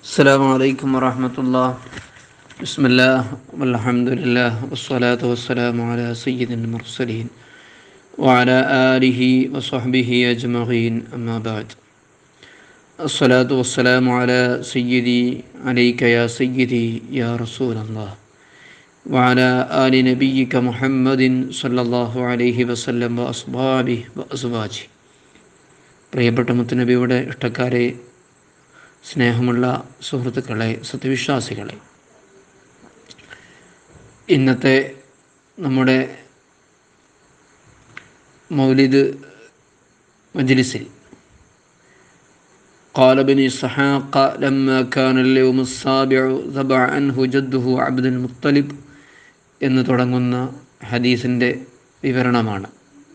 السلام عليكم ورحمة الله بسم الله والحمد لله والصلاة والسلام على سيد المرسلين وعلى آله وصحبه أجمعين أما بعد الصلاة والسلام على سيدي عليك يا سيدي يا رسول الله وعلى آل نبيك محمد صلى الله عليه وسلم وأصحابه وأزواجه പ്രിയപ്പെട്ട മുത്തുനബിയുടെ ഇഷ്ടക്കാരെ സ്നേഹമുള്ള സുഹൃത്തുക്കളെ സത്യവിശ്വാസികളെ ഇന്നത്തെ നമ്മുടെ മൗലിദ് മജ്ലിസിൽ قال بن إسحاق لما كان اليوم السابع ذبح عنه جده عبد المطلب എന്ന് തുടങ്ങുന്ന ഹദീസിൻ്റെ വിവരണമാണ്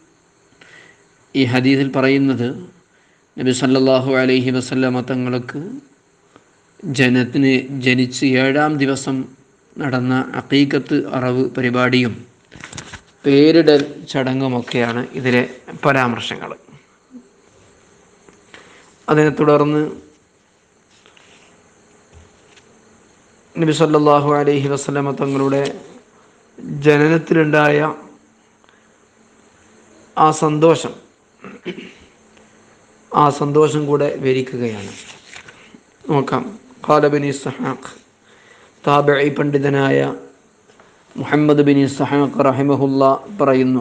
ഈ ഹദീസിൽ പറയുന്നത് നബി സല്ലല്ലാഹു അലൈഹി വസല്ലമ തങ്ങൾക്ക് ജനത്തിന് ജനിച്ച് ഏഴാം ദിവസം നടന്ന അക്കീക്കത്ത് അറവ് പരിപാടിയും പേരിടൽ ചടങ്ങുമൊക്കെയാണ് ഇതിലെ പരാമർശങ്ങൾ അതിനെ തുടർന്ന് നബി സല്ലല്ലാഹു അലൈഹി വസല്ലമ തങ്ങളുടെ ജനനത്തിലുണ്ടായ ആ സന്തോഷം ആ സന്തോഷം കൂടെ വിവരിക്കുകയാണ് നോക്കാം ഖാലബിൻ ഇസ്ഹാഖ് താബി പണ്ഡിതനായ മുഹമ്മദ് ബിൻ ഇസ്ഹാഖ് റഹിമഹുല്ല പറയുന്നു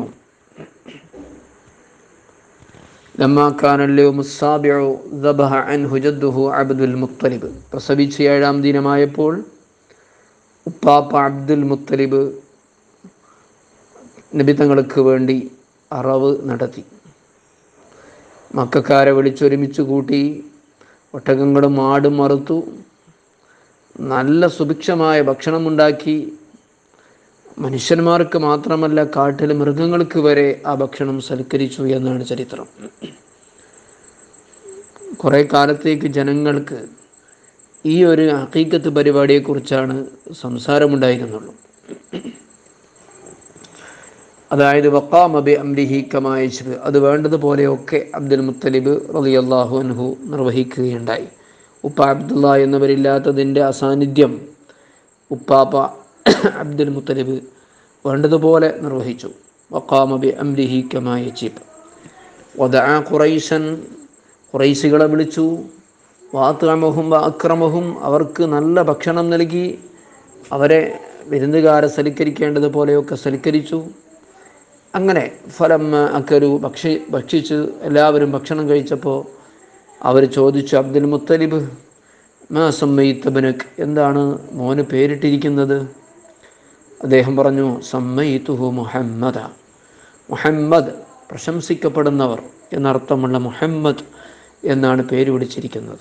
ലമ്മ കാനല്യവും സാബിഉ ദബഹ അൻഹു ജദ്ദുഹു അബ്ദുൽ മുത്തലിബ് പ്രസവിച്ച് ഏഴാം ദിനമായപ്പോൾ ഉപ്പാപ്പ അബ്ദുൽ മുത്തലിബ് നബി തങ്ങൾക്ക് വേണ്ടി അറവ് നടത്തി മക്കാരെ വിളിച്ചൊരുമിച്ച് കൂട്ടി ഒട്ടകങ്ങളും ആടും മറുത്തു നല്ല സുഭിക്ഷമായ ഭക്ഷണമുണ്ടാക്കി മനുഷ്യന്മാർക്ക് മാത്രമല്ല കാട്ടിലെ മൃഗങ്ങൾക്ക് വരെ ആ ഭക്ഷണം സൽക്കരിച്ചു എന്നാണ് ചരിത്രം കുറേ കാലത്തേക്ക് ജനങ്ങൾക്ക് ഈ ഒരു ഹക്കീക്കത്ത് പരിപാടിയെക്കുറിച്ചാണ് സംസാരമുണ്ടായിരുന്നുള്ളൂ അതായത് വക്കാമബി അംരിഹി കമായിച്ചത് അത് വേണ്ടതുപോലെയൊക്കെ അബ്ദുൽ മുത്തലിബ് റളിയല്ലാഹു അൻഹു നിർവഹിക്കുകയുണ്ടായി ഉപ്പ അബ്ദുള്ള എന്നിവരില്ലാത്തതിൻ്റെ അസാന്നിധ്യം ഉപ്പാപ്പ അബ്ദുൽ മുത്തലിബ് വേണ്ടതുപോലെ നിർവഹിച്ചു വക്കാമബി അംരിഹി കമായിച്ചിബ് വദഅ ഖുറൈശൻ ഖുറൈശികളെ വിളിച്ചു വാത്മഹും അക്രമഹും അവർക്ക് നല്ല ഭക്ഷണം നൽകി അവരെ വിരുന്നുകാരെ സൽക്കരിക്കേണ്ടതുപോലെയൊക്കെ സൽക്കരിച്ചു അങ്ങനെ ഫലം അക്കരു ഭക്ഷി ഭക്ഷിച്ച് എല്ലാവരും ഭക്ഷണം കഴിച്ചപ്പോൾ അവർ ചോദിച്ചു അബ്ദുൽ മുത്തലിബ് മാ സമ്മയിത്തബനക് എന്താണ് മോന് പേരിട്ടിരിക്കുന്നത് അദ്ദേഹം പറഞ്ഞു സമ്മയിത്തുഹു മുഹമ്മദ മുഹമ്മദ് പ്രശംസിക്കപ്പെടുന്നവർ എന്നർത്ഥമുള്ള മുഹമ്മദ് എന്നാണ് പേര് വിളിച്ചിരിക്കുന്നത്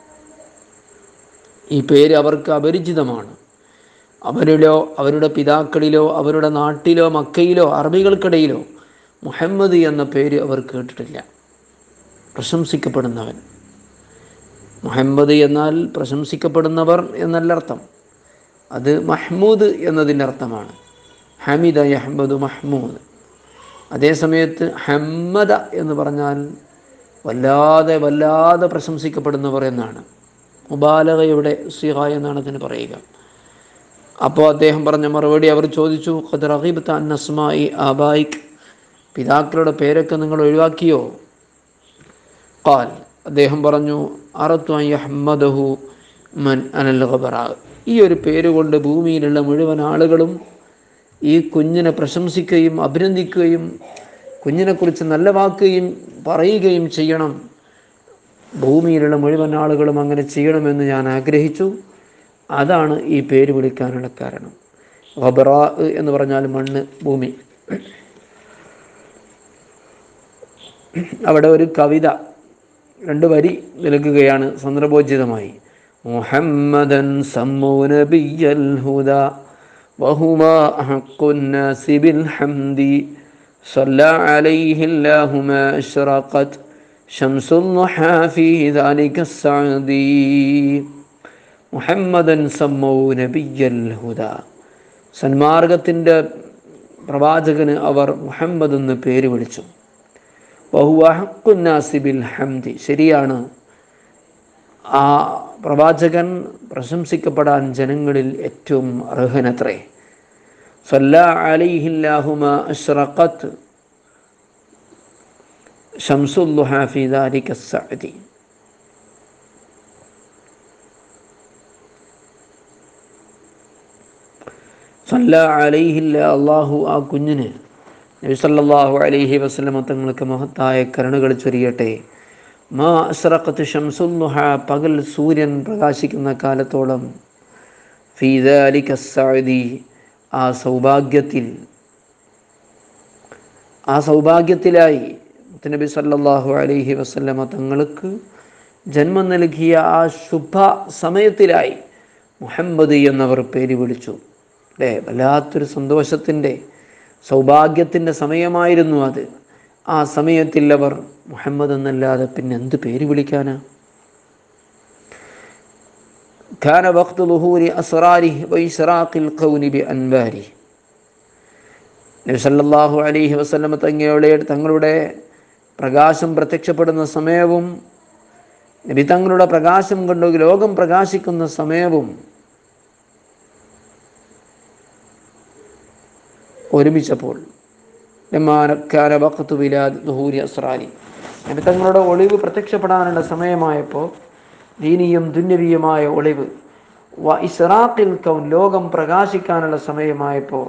ഈ പേര് അവർക്ക് അപരിചിതമാണ് അവരിലോ അവരുടെ പിതാക്കളിലോ അവരുടെ നാട്ടിലോ മക്കയിലോ അറബികൾക്കിടയിലോ മുഹമ്മദ് എന്ന പേര് അവർ കേട്ടിട്ടില്ല പ്രശംസിക്കപ്പെടുന്നവൻ മുഹമ്മദ് എന്നാൽ പ്രശംസിക്കപ്പെടുന്നവർ എന്നല്ല അർത്ഥം അത് മഹ്മൂദ് എന്നതിൻ്റെ അർത്ഥമാണ് ഹമിദ യഹമ്മദ് മഹ്മൂദ് അതേസമയത്ത് ഹമ്മദ എന്ന് പറഞ്ഞാൽ വല്ലാതെ വല്ലാതെ പ്രശംസിക്കപ്പെടുന്നവർ എന്നാണ് മുബാലകയുടെ സിഹ എന്നാണ് അതിന് പറയുക അപ്പോൾ അദ്ദേഹം പറഞ്ഞ മറുപടി അവർ ചോദിച്ചു ഖദ്റീബ് അന്നസ്മായി ആബായിക് പിതാക്കളുടെ പേരൊക്കെ നിങ്ങൾ ഒഴിവാക്കിയോ ഖാൽ അദ്ദേഹം പറഞ്ഞു അറത്തു അഹമ്മദഹു മൻ അനൽ ഖബറ ഈ ഒരു പേര് കൊണ്ട് ഭൂമിയിലുള്ള മുഴുവൻ ആളുകളും ഈ കുഞ്ഞിനെ പ്രശംസിക്കുകയും അഭിനന്ദിക്കുകയും കുഞ്ഞിനെക്കുറിച്ച് നല്ല വാക്കുകയും പറയുകയും ചെയ്യണം ഭൂമിയിലുള്ള മുഴുവൻ ആളുകളും അങ്ങനെ ചെയ്യണമെന്ന് ഞാൻ ആഗ്രഹിച്ചു അതാണ് ഈ പേര് വിളിക്കാനുള്ള കാരണം ഖബറ എന്ന് പറഞ്ഞാൽ മണ്ണ് ഭൂമി അവിടെ ഒരു കവിത രണ്ട് വരി നൽകുകയാണ് സന്ദർഭോചിതമായി മുഹമ്മദൻ സമ്മൂനബിയൽ ഹുദ وهما أحق الناس بالحمد صلى عليه الله ما أشرقت شمس الضحى في ذلك السعدي മുഹമ്മദൻ സമ്മൗ നബിയൽ ഹുദ സന്മാർഗത്തിൻ്റെ പ്രവാചകന് അവർ മുഹമ്മദ് എന്ന് പേര് വിളിച്ചു ബഹുവഹക്കുന്നാസിബിൽ ഹംദി ശരിയാണ് ആ പ്രവാചകൻ പ്രശംസിക്കപ്പെടാൻ ജനങ്ങളിൽ ഏറ്റവും അർഹനത്രേ സല്ല അലിഹില്ലാഹുമ അഷ്റഖത്ത് ഷംസുല്ലുഹ ഫി ദാലിക സഅദി സല്ല അലൈഹില്ല അള്ളാഹു ആ കുഞ്ഞിന് നബി സല്ലല്ലാഹു അലൈഹി വസല്ലമ തങ്ങൾക്ക് മഹത്തായ കരുണകൾ ചൊരിയട്ടെ മാ അസ്റഖത്ത് ഷംസുല്ലുഹ പകൽ സൂര്യൻ പ്രകാശിക്കുന്ന കാലത്തോളം ഫീ ദാലിക സഅദി ആ സൗഭാഗ്യത്തിൽ ആ സൗഭാഗ്യത്തിലായി നബി സല്ലല്ലാഹു അലൈഹി വസല്ലമ തങ്ങൾക്ക് ജന്മം നൽകിയ ആ ശുഭ സമയത്തിലായി മുഹമ്മദ് എന്നവർ പേര് വിളിച്ചു അല്ലേ വല്ലാത്തൊരു സന്തോഷത്തിൻ്റെ സൗഭാഗ്യത്തിൻ്റെ സമയമായിരുന്നു അത് ആ സമയത്തിൽ അവർ മുഹമ്മദ് എന്നല്ലാതെ പിന്നെ എന്ത് പേര് വിളിക്കാനാ كان وقت ظهور أسراره وإشراق الكون بأنواره നബി സല്ലല്ലാഹു അലൈഹി വസല്ലമ തങ്ങളുടെ തങ്ങളുടെ പ്രകാശം പ്രത്യക്ഷപ്പെടുന്ന സമയവും നബി തങ്ങളുടെ പ്രകാശം കൊണ്ട് ലോകം പ്രകാശിക്കുന്ന സമയവും ഒരുമിച്ചപ്പോൾ ലമ്മാനക്കാന വഖത്തു ബിലാദ് ദുഹൂരി അസ്രാലി നബി തങ്ങളുടെ ഒളിവ് പ്രത്യക്ഷപ്പെടാനുള്ള സമയമായപ്പോൾ ദീനിയും ദുന്യവിയുമായ ഒളിവ് വ ഇസ്രാഖിൽ കൗൻ ലോകം പ്രകാശിക്കാനുള്ള സമയമായപ്പോൾ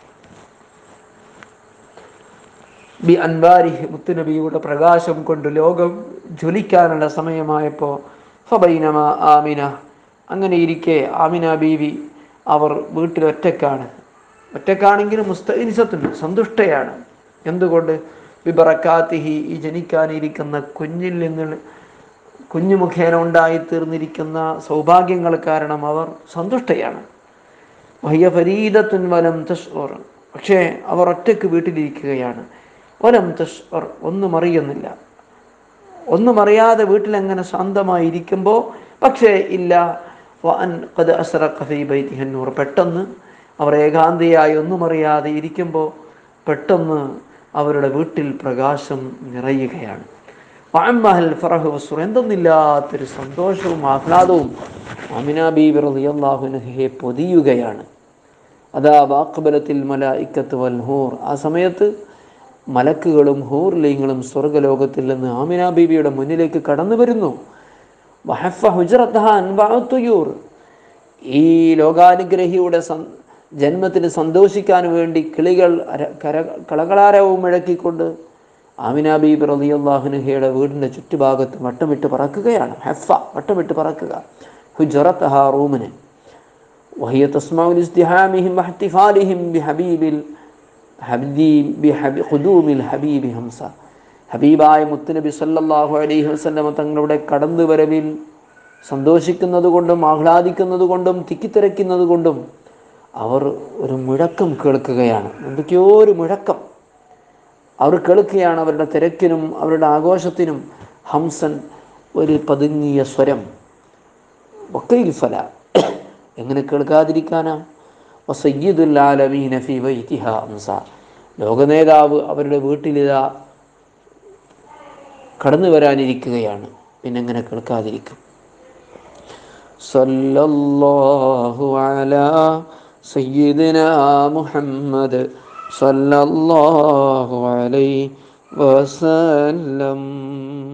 ബി അൻവാരി മുത്തുനബിയുടെ പ്രകാശം കൊണ്ട് ലോകം ജ്വലിക്കാനുള്ള സമയമായപ്പോൾ ഫബൈനമ ആമിന അങ്ങനെ ഇരിക്കെ ആമിന ബീവി അവർ വീട്ടിൽ ഒറ്റക്കാണ് ഒറ്റക്കാണെങ്കിലും മുസ്തഇനിസത്തുണ്ട് സന്തുഷ്ടയാണ് എന്തുകൊണ്ട് ബിബറക്കാത്തിഹി ഈ ജനിക്കാനിരിക്കുന്ന കുഞ്ഞിൽ നിന്ന് കുഞ്ഞു മുഖേന ഉണ്ടായിത്തീർന്നിരിക്കുന്ന സൗഭാഗ്യങ്ങൾ കാരണം അവർ സന്തുഷ്ടയാണ് വഹ്യ ഫരീദത്തുൻ വലം തഷ്ഓർ പക്ഷേ അവർ ഒറ്റയ്ക്ക് വീട്ടിലിരിക്കുകയാണ് വലം തഷ്ഓർ ഒന്നും അറിയുന്നില്ല ഒന്നും അറിയാതെ വീട്ടിലെങ്ങനെ ശാന്തമായി ഇരിക്കുമ്പോൾ പക്ഷേ ഇല്ല വഅൻ ഖദ് അസ്റഖ ഫീ ബൈതിഹി നൂർ പെട്ടെന്ന് അവർ ഏകാന്തിയായി ഒന്നും അറിയാതെ ഇരിക്കുമ്പോൾ പെട്ടെന്ന് അവരുടെ വീട്ടിൽ പ്രകാശം നിറയുകയാണ് വഅമ്മഹൽ ഫറഹു വസ്റു എന്തെന്നില്ലാത്തൊരു സന്തോഷവും ആഹ്ലാദവും അമിന ബീബി റളിയല്ലാഹു അൻഹയെ പൊതിയുകയാണ് അതാ വാക്ബലത്തിൽ മലായിക്കത്ത് വൽ ഹൂർ ആ സമയത്ത് മലക്കുകളും ഹൂർലിങ്ങളും സ്വർഗലോകത്തിൽ നിന്ന് ആമിന ബീബിയുടെ മുന്നിലേക്ക് കടന്നു വരുന്നു വഹഫ ഹുജ്റത്തഹ അൻബഅത്തുയൂർ ഈ ലോകാനുഗ്രഹിയുടെ സം ജന്മത്തിന് സന്തോഷിക്കാൻ വേണ്ടി കിളികൾ അര- കര കളകളാരവും മുഴക്കിക്കൊണ്ട് ആമിന ബീബി റളിയല്ലാഹുനഹയുടെ വീടിൻ്റെ ചുറ്റുഭാഗത്ത് വട്ടമിട്ട് പറക്കുകയാണ് ഹെഫ വട്ടമിട്ട് പറക്കുക ഹുജറത്തഹ റൂമിനെ وهي تسمع لازدحامهم واحتفالهم بحبيب الحبيب بحبيب قدوم الحبيب ഹംസ ഹബീബായ മുത്തുനബി സല്ലല്ലാഹു അലൈഹി വസല്ലമ തങ്ങളുടെ കടന്നു വരവിൽ സന്തോഷിക്കുന്നത് കൊണ്ടും ആഹ്ലാദിക്കുന്നത് കൊണ്ടും തിക്കിത്തിരക്കുന്നത് കൊണ്ടും അവർ ഒരു മുഴക്കം കേൾക്കുകയാണ് എന്തൊക്കെയോ ഒരു മുഴക്കം അവർ കേൾക്കുകയാണ് അവരുടെ തിരക്കിനും അവരുടെ ആഘോഷത്തിനും ഹംസൻ ഒരു പതുങ്ങിയ സ്വരം വക്കൈഫല എങ്ങനെ കേൾക്കാതിരിക്കാനാ വസയ്യിദുൽ ആലമീന ഫി വൈതിഹ ഹംസ ലോകനേതാവ് അവരുടെ വീട്ടിലിതാ കടന്നു വരാനിരിക്കുകയാണ് പിന്നെ എങ്ങനെ കേൾക്കാതിരിക്കും സല്ലല്ലാഹു അലാ സയ്യിദിന മുഹമ്മദ് സല്ലല്ലാഹു അലൈഹി വസല്ലം